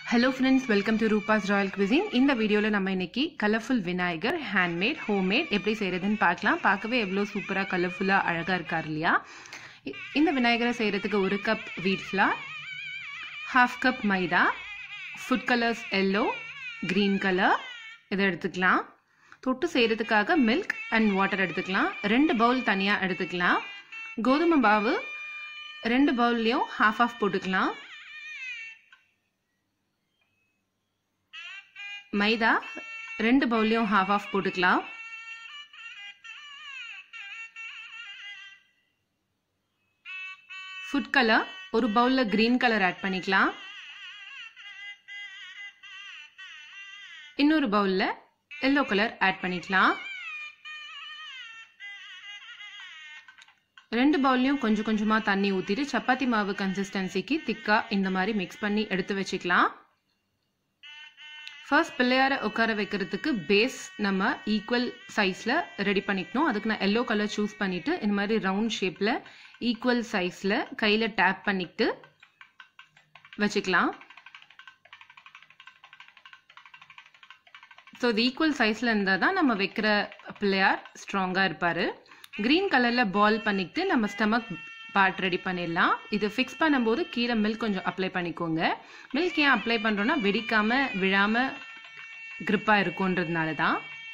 hello friends welcome to Rupa's royal cuisine இந்த வீடியோவில் நம்ம இன்னைக்கு கலர்ஃபுல் விநாயகர் ஹேண்ட்மேட் ஹோம்மேட் எப்படி செய்கிறதுன்னு பார்க்கலாம் பார்க்கவே எவ்வளோ சூப்பராக கலர்ஃபுல்லாக அழகாக இருக்கார் இல்லையா இ- இந்த விநாயகரை செய்கிறதுக்கு ஒரு cup wheat flour half cup maida food colours yellow green colour இதை எடுத்துக்கலாம் தொட்டு செய்கிறதுக்காக மில்க் அண்ட் வாட்டர் எடுத்துக்கலாம் ரெண்டு பவுல் தனியாக எடுத்துக்கலாம் கோதுமை மாவு ரெண்டு பவுல்லையும் ஹாஃப் ஆஃப் போட்டுக்கலாம் மைதா ரெண்டு பவுல்லையும் ஹாஃப் ஆஃப் போட்டுக்கலாம் ஃபுட் கலர் ஒரு பவுலில் க்ரீன் கலர் ஆட் பண்ணிக்கலாம் இன்னொரு பவுலில் எல்லோ கலர் ஆட் பண்ணிக்கலாம் ரெண்டு பவுல்லையும் கொஞ்சம் கொஞ்சமாக தண்ணி ஊற்றிட்டு சப்பாத்தி மாவு கன்சிஸ்டன்சிக்கு திக்காக இந்த மாதிரி மிக்ஸ் பண்ணி எடுத்து வச்சுக்கலாம் ஃபர்ஸ்ட் பிள்ளையாரை உட்கார வைக்கிறதுக்கு பேஸ் நம்ம ஈக்குவல் சைஸில் ரெடி பண்ணிக்கணும் அதுக்கு நான் எல்லோ கலர் சூஸ் பண்ணிவிட்டு இந்த மாதிரி ரவுண்ட் ஷேப்பில் ஈக்குவல் சைஸில் கையில் டேப் பண்ணிக்கிட்டு வச்சுக்கலாம் ஸோ இது ஈக்குவல் சைஸில் இருந்தால் தான் நம்ம வைக்கிற பிள்ளையார் ஸ்ட்ராங்காக இருப்பார் க்ரீன் கலரில் பால் பண்ணிக்கிட்டு நம்ம ஸ்டமக் பார்ட் ரெடி பண்ணிடலாம் இது ஃபிக்ஸ் பண்ணும்போது கீழே மில்க் கொஞ்சம் அப்ளை பண்ணிக்கோங்க மில்க் ஏன் அப்ளை பண்ணுறோன்னா வெடிக்காமல் விழாமல் க்ரிப்பாக இருக்குன்றதுனால தான்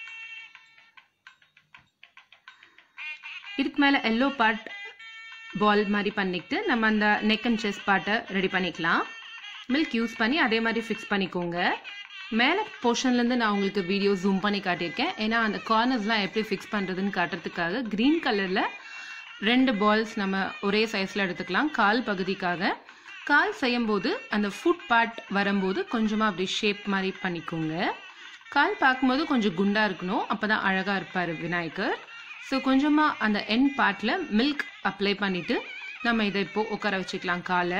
இதுக்கு மேலே எல்லோ பார்ட் பால் மாதிரி பண்ணிக்கிட்டு நம்ம அந்த நெக் அண்ட் செஸ்ட் பார்ட்டை ரெடி பண்ணிக்கலாம் மில்க் யூஸ் பண்ணி அதே மாதிரி ஃபிக்ஸ் பண்ணிக்கோங்க மேலே போர்ஷன்லேருந்து நான் உங்களுக்கு வீடியோ ஜூம் பண்ணி காட்டியிருக்கேன் ஏன்னா அந்த கார்னர்ஸ்லாம் எப்படி ஃபிக்ஸ் பண்ணுறதுன்னு காட்டுறதுக்காக க்ரீன் கலரில் ரெண்டு பால்ஸ் நம்ம ஒரே சைஸில் எடுத்துக்கலாம் கால் பகுதிக்காக கால் செய்யும்போது அந்த ஃபுட் பார்ட் வரும்போது கொஞ்சமாக அப்படி ஷேப் மாதிரி பண்ணிக்கோங்க கால் பார்க்கும்போது கொஞ்சம் குண்டாக இருக்கணும் அப்போ தான் அழகாக இருப்பார் விநாயகர் ஸோ கொஞ்சமாக அந்த எண்ட் பார்ட்டில் மில்க் அப்ளை பண்ணிவிட்டு நம்ம இதை இப்போது உட்கார வச்சுக்கலாம் காலை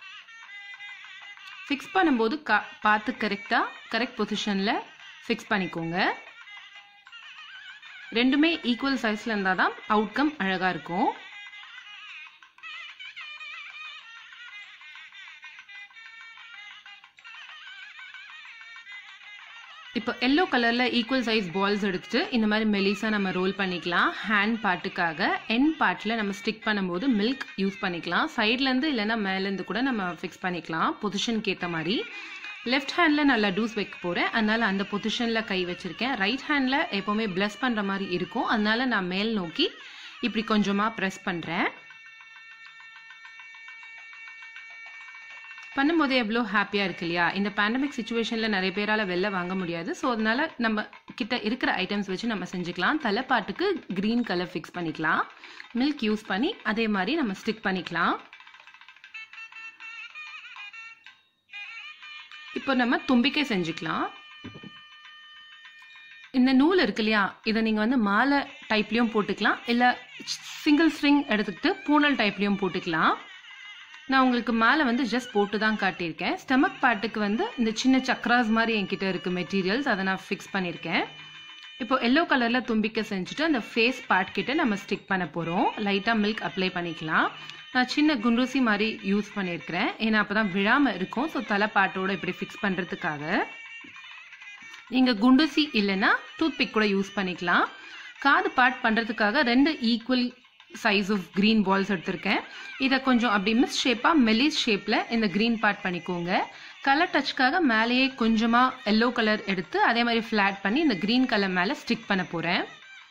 ஃபிக்ஸ் பண்ணும்போது கா பார்த்து கரெக்டாக கரெக்ட் பொசிஷனில் ஃபிக்ஸ் பண்ணிக்கோங்க ரெண்டுமே ஈக்குவல் சைஸில் இருந்தால் தான் அவுட்கம் அழகாக இருக்கும் இப்போ எல்லோ கலரில் ஈக்குவல் சைஸ் பால்ஸ் எடுத்துட்டு இந்த மாதிரி மெலிசாக நம்ம ரோல் பண்ணிக்கலாம் ஹேண்ட் பார்ட்டுக்காக எண்ட் பார்ட்டில் நம்ம ஸ்டிக் பண்ணும்போது மில்க் யூஸ் பண்ணிக்கலாம் சைட்லேருந்து இல்லைன்னா மேலேருந்து கூட நம்ம ஃபிக்ஸ் பண்ணிக்கலாம் பொசிஷனுக்கு ஏற்ற மாதிரி லெஃப்ட் ஹேண்டில் நான் லட்டூஸ் வைக்க போகிறேன் அதனால் அந்த பொசிஷனில் கை வச்சுருக்கேன் ரைட் ஹேண்டில் எப்போவுமே ப்ளஸ் பண்ணுற மாதிரி இருக்கும் அதனால நான் மேல் நோக்கி இப்படி கொஞ்சமாக ப்ரெஸ் பண்ணுறேன் பண்ணும்போது எவ்வளோ ஹாப்பியாக இருக்கு இல்லையா இந்த பேண்டமிக் சுச்சுவேஷனில் நிறைய பேரால் வெளில வாங்க முடியாது ஸோ அதனால நம்ம கிட்ட இருக்கிற ஐட்டம்ஸ் வச்சு நம்ம செஞ்சுக்கலாம் தலைப்பாட்டுக்கு க்ரீன் கலர் ஃபிக்ஸ் பண்ணிக்கலாம் மில்க் யூஸ் பண்ணி அதே மாதிரி நம்ம ஸ்டிக் பண்ணிக்கலாம் இப்போ நம்ம தும்பிக்கை செஞ்சுக்கலாம் இந்த நூல் இருக்கு இல்லையா இதை நீங்கள் வந்து மாலை டைப்லேயும் போட்டுக்கலாம் இல்லை சிங்கிள் ஸ்ட்ரிங் எடுத்துக்கிட்டு பூனல் டைப்லேயும் போட்டுக்கலாம் நான் உங்களுக்கு மேலே வந்து ஜஸ்ட் போட்டு தான் காட்டியிருக்கேன் ஸ்டமக் பார்ட்டுக்கு வந்து இந்த சின்ன சக்ராஸ் மாதிரி என்கிட்ட இருக்குது மெட்டீரியல்ஸ் அதை நான் ஃபிக்ஸ் பண்ணியிருக்கேன் இப்போ எல்லோ கலரில் தும்பிக்கை செஞ்சுட்டு அந்த ஃபேஸ் பார்ட் கிட்ட நம்ம ஸ்டிக் பண்ண போகிறோம் லைட்டாக மில்க் அப்ளை பண்ணிக்கலாம் நான் சின்ன குண்டூசி மாதிரி யூஸ் பண்ணியிருக்கிறேன் ஏன்னா அப்போ தான் விழாமல் இருக்கும் ஸோ தலை பாட்டோட இப்படி ஃபிக்ஸ் பண்ணுறதுக்காக நீங்கள் குண்டூசி இல்லைன்னா டூத் பிக் கூட யூஸ் பண்ணிக்கலாம் காது பார்ட் பண்ணுறதுக்காக ரெண்டு equal size of green balls எடுத்திருக்கேன் இதை கொஞ்சம் அப்படி மிஸ் ஷேப்பாக மெலிஸ் ஷேப்பில் இந்த க்ரீன் பார்ட் பண்ணிக்கோங்க கலர் டச்சுக்காக மேலேயே கொஞ்சமாக எல்லோ கலர் எடுத்து அதே மாதிரி ஃப்ளாட் பண்ணி இந்த க்ரீன் கலர் மேலே ஸ்டிக் பண்ண போகிறேன்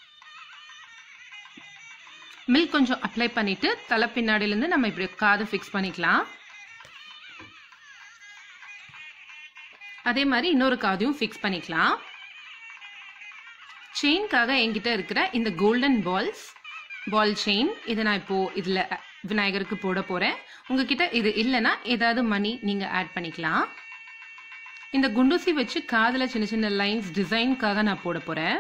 மில்க் கொஞ்சம் அப்ளை பண்ணிவிட்டு தலை பின்னாடியிலேருந்து நம்ம இப்படி காது ஃபிக்ஸ் பண்ணிக்கலாம் அதே மாதிரி இன்னொரு காதையும் ஃபிக்ஸ் பண்ணிக்கலாம் செயின்காக என்கிட்ட இருக்கிற இந்த கோல்டன் பால்ஸ் பால் செயின் இதை நான் இப்போது இதில் விநாயகருக்கு போட போகிறேன் உங்ககிட்ட இது இல்லைன்னா ஏதாவது மணி நீங்கள் ஆட் பண்ணிக்கலாம் இந்த குண்டூசி வச்சு காதில் சின்ன சின்ன லைன்ஸ் டிசைனுக்காக நான் போட போகிறேன்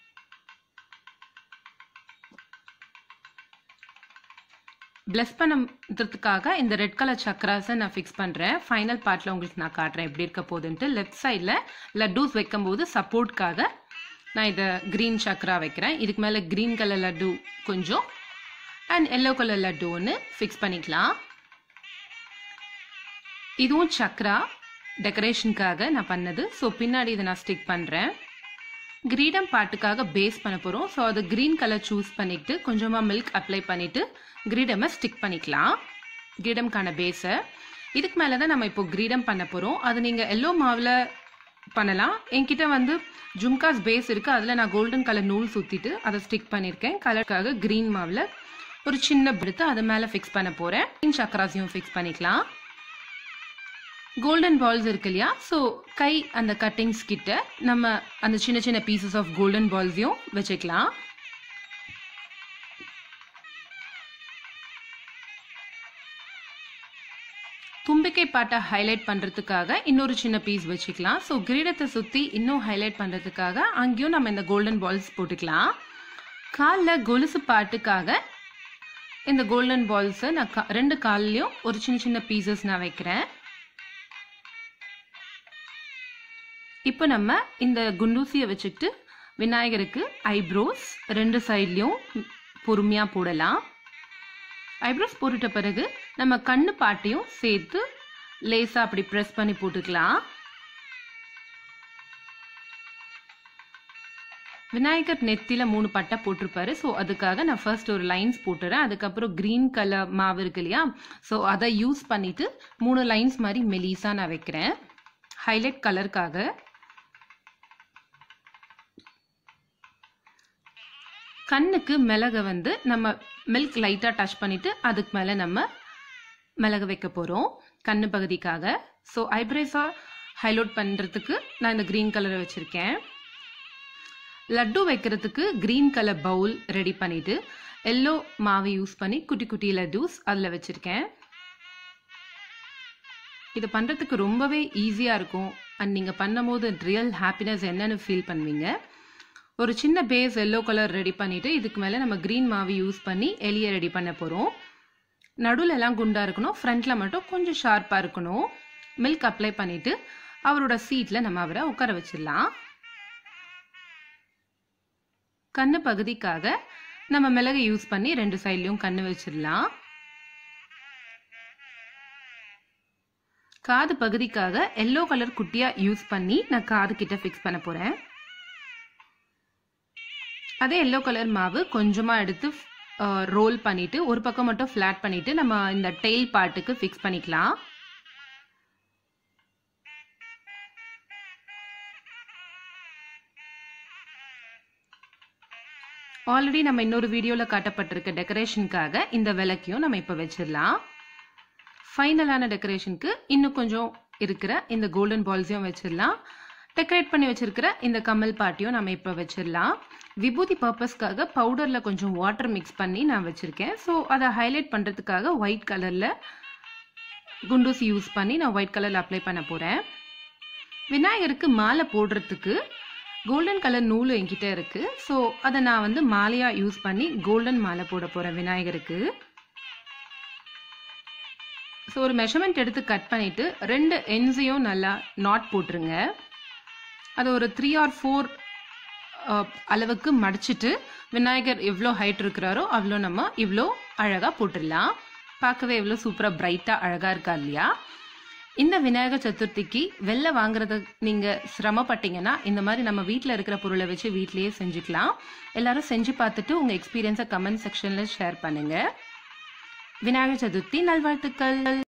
பிளஸ் பண்ணுறதுக்காக இந்த ரெட் கலர் சக்ராஸை நான் ஃபிக்ஸ் பண்ணுறேன் ஃபைனல் பார்ட்டில் உங்களுக்கு நான் காட்டுறேன் எப்படி இருக்க போகுதுன்ட்டு லெஃப்ட் சைடில் லட்டூஸ் வைக்கும்போது சப்போர்ட்காக நான் இதை க்ரீன் சக்ரா வைக்கிறேன் இதுக்கு மேலே க்ரீன் கலர் லட்டு கொஞ்சம் அண்ட் எல்லோ கலர் லட்டு ஒன்று ஃபிக்ஸ் பண்ணிக்கலாம் இதுவும் சக்ரா டெக்கரேஷனுக்காக நான் பண்ணது ஸோ பின்னாடி இதை நான் ஸ்டிக் பண்ணுறேன் கிரீடம் பாட்டுக்காக பேஸ் பண்ண போகிறோம் ஸோ அது க்ரீன் கலர் சூஸ் பண்ணிட்டு கொஞ்சமாக மில்க் அப்ளை பண்ணிவிட்டு கிரீடமை ஸ்டிக் பண்ணிக்கலாம் கிரீடம்கான பேஸை இதுக்கு மேலே தான் நம்ம இப்போ கிரீடம் பண்ண போகிறோம் அது நீங்கள் எல்லோ மாவில் பண்ணலாம் என்கிட்ட வந்து ஜும்காஸ் பேஸ் இருக்குது அதில் நான் கோல்டன் கலர் நூல் சுற்றிட்டு அதை ஸ்டிக் பண்ணியிருக்கேன் கலருக்காக க்ரீன் மாவில் ஒரு சின்ன எடுத்து அது மேலே ஃபிக்ஸ் பண்ண போகிறேன் சக்கராஸையும் ஃபிக்ஸ் பண்ணிக்கலாம் கோல்டன் பால்ஸ் இருக்கு இல்லையா ஸோ கை அந்த கட்டிங்ஸ் கிட்ட நம்ம அந்த சின்ன சின்ன பீசஸ் ஆஃப் கோல்டன் பால்ஸையும் வச்சுக்கலாம் தும்பிக்கை பாட்டை ஹைலைட் பண்ணுறதுக்காக இன்னொரு சின்ன பீஸ் வச்சுக்கலாம் ஸோ கிரீடத்தை சுற்றி இன்னும் ஹைலைட் பண்ணுறதுக்காக அங்கேயும் நம்ம இந்த கோல்டன் பால்ஸ் போட்டுக்கலாம் காலில் கொலுசு பாட்டுக்காக இந்த கோல்டன் பால்ஸை நான் கா ரெண்டு கால்லையும் ஒரு சின்ன சின்ன பீசஸ் நான் வைக்கிறேன் இப்போ நம்ம இந்த குண்டூசியை வச்சுக்கிட்டு விநாயகருக்கு ஐப்ரோஸ் ரெண்டு சைட்லேயும் பொறுமையாக போடலாம் ஐப்ரோஸ் போட்டுட்ட பிறகு நம்ம கண்ணு பாட்டையும் சேர்த்து லேசாக அப்படி ப்ரெஸ் பண்ணி போட்டுக்கலாம் விநாயகர் நெத்தில மூணு பட்டை போட்டிருப்பாரு ஸோ அதுக்காக நான் ஃபர்ஸ்ட் ஒரு லைன்ஸ் போட்டுறேன் அதுக்கப்புறம் க்ரீன் கலர் மாவு இருக்கு இல்லையா ஸோ அதை யூஸ் பண்ணிட்டு மூணு லைன்ஸ் மாதிரி மெலிஸாக நான் வைக்கிறேன் ஹைலைட் கலருக்காக கண்ணுக்கு மிளகை வந்து நம்ம மில்க் லைட்டாக டச் பண்ணிவிட்டு அதுக்கு மேலே நம்ம மிளகு வைக்க போகிறோம் கண்ணு பகுதிக்காக ஸோ ஐப்ரேஸாக ஹைலைட் பண்ணுறதுக்கு நான் இந்த க்ரீன் கலரை வச்சுருக்கேன் லட்டு வைக்கிறதுக்கு க்ரீன் கலர் பவுல் ரெடி பண்ணிவிட்டு எல்லோ மாவு யூஸ் பண்ணி குட்டி குட்டி லட்டூஸ் அதில் வச்சுருக்கேன் இது பண்ணுறதுக்கு ரொம்பவே ஈஸியாக இருக்கும் அண்ட் நீங்கள் பண்ணும்போது ரியல் ஹாப்பினஸ் என்னன்னு ஃபீல் பண்ணுவீங்க ஒரு சின்ன பேஸ் எல்லோ கலர் ரெடி பண்ணிவிட்டு இதுக்கு மேலே நம்ம க்ரீன் மாவு யூஸ் பண்ணி எலியை ரெடி பண்ண போகிறோம் நடுவில் எல்லாம் குண்டாக இருக்கணும் ஃப்ரண்ட்டில் மட்டும் கொஞ்சம் ஷார்ப்பாக இருக்கணும் மில்க் அப்ளை பண்ணிவிட்டு அவரோட சீட்டில் நம்ம அவரை உட்கார வச்சிடலாம் கண்ணு பகுதிக்காக நம்ம மிளகை யூஸ் பண்ணி ரெண்டு சைட்லையும் கண்ணு வச்சிடலாம் காது பகுதிக்காக எல்லோ கலர் குட்டியாக யூஸ் பண்ணி நான் காது கிட்ட ஃபிக்ஸ் பண்ண போகிறேன் அதே எல்லோ கலர் மாவு கொஞ்சமாக எடுத்து ரோல் பண்ணிட்டு ஒரு பக்கம் மட்டும் ஃப்ளாட் பண்ணிட்டு நம்ம இந்த டெய்ல் பார்ட்டுக்கு ஃபிக்ஸ் பண்ணிக்கலாம் ஆல்ரெடி நம்ம இன்னொரு வீடியோவில் காட்டப்பட்டிருக்க டெக்கரேஷனுக்காக இந்த விளக்கையும் நம்ம இப்போ வச்சிடலாம் ஃபைனலான டெக்கரேஷனுக்கு இன்னும் கொஞ்சம் இருக்கிற இந்த கோல்டன் பால்ஸையும் வச்சிடலாம் டெக்கரேட் பண்ணி வச்சிருக்கிற இந்த கமல் பாட்டியும் நம்ம இப்போ வச்சிடலாம் விபூதி பர்பஸ்க்காக பவுடரில் கொஞ்சம் வாட்டர் மிக்ஸ் பண்ணி நான் வச்சுருக்கேன் ஸோ அதை ஹைலைட் பண்ணுறதுக்காக ஒயிட் கலரில் குண்டூசி யூஸ் பண்ணி நான் ஒயிட் கலரில் அப்ளை பண்ண போகிறேன் விநாயகருக்கு மாலை போடுறதுக்கு கோல்டன் கலர் நூல் என்கிட்ட இருக்குது ஸோ அதை நான் வந்து மாலையாக யூஸ் பண்ணி கோல்டன் மாலை போட போகிறேன் விநாயகருக்கு ஸோ ஒரு மெஷர்மெண்ட் எடுத்து கட் பண்ணிவிட்டு ரெண்டு என்ஸையும் நல்லா நாட் போட்டுருங்க அது ஒரு த்ரீ ஆர் ஃபோர் அளவுக்கு மடிச்சிட்டு விநாயகர் எவ்வளோ ஹைட் இருக்கிறாரோ அவ்வளோ நம்ம இவ்வளோ அழகாக போட்டுடலாம் பார்க்கவே எவ்வளோ சூப்பராக பிரைட்டாக அழகாக இருக்கா இல்லையா இந்த விநாயகர் சதுர்த்திக்கு வெளில வாங்குறத நீங்கள் சிரமப்பட்டீங்கன்னா இந்த மாதிரி நம்ம வீட்டில் இருக்கிற பொருளை வச்சு வீட்லேயே செஞ்சுக்கலாம் எல்லாரும் செஞ்சு பார்த்துட்டு உங்கள் எக்ஸ்பீரியன்ஸை கமெண்ட் செக்ஷனில் ஷேர் பண்ணுங்கள் விநாயகர் சதுர்த்தி நல்வாழ்த்துக்கள்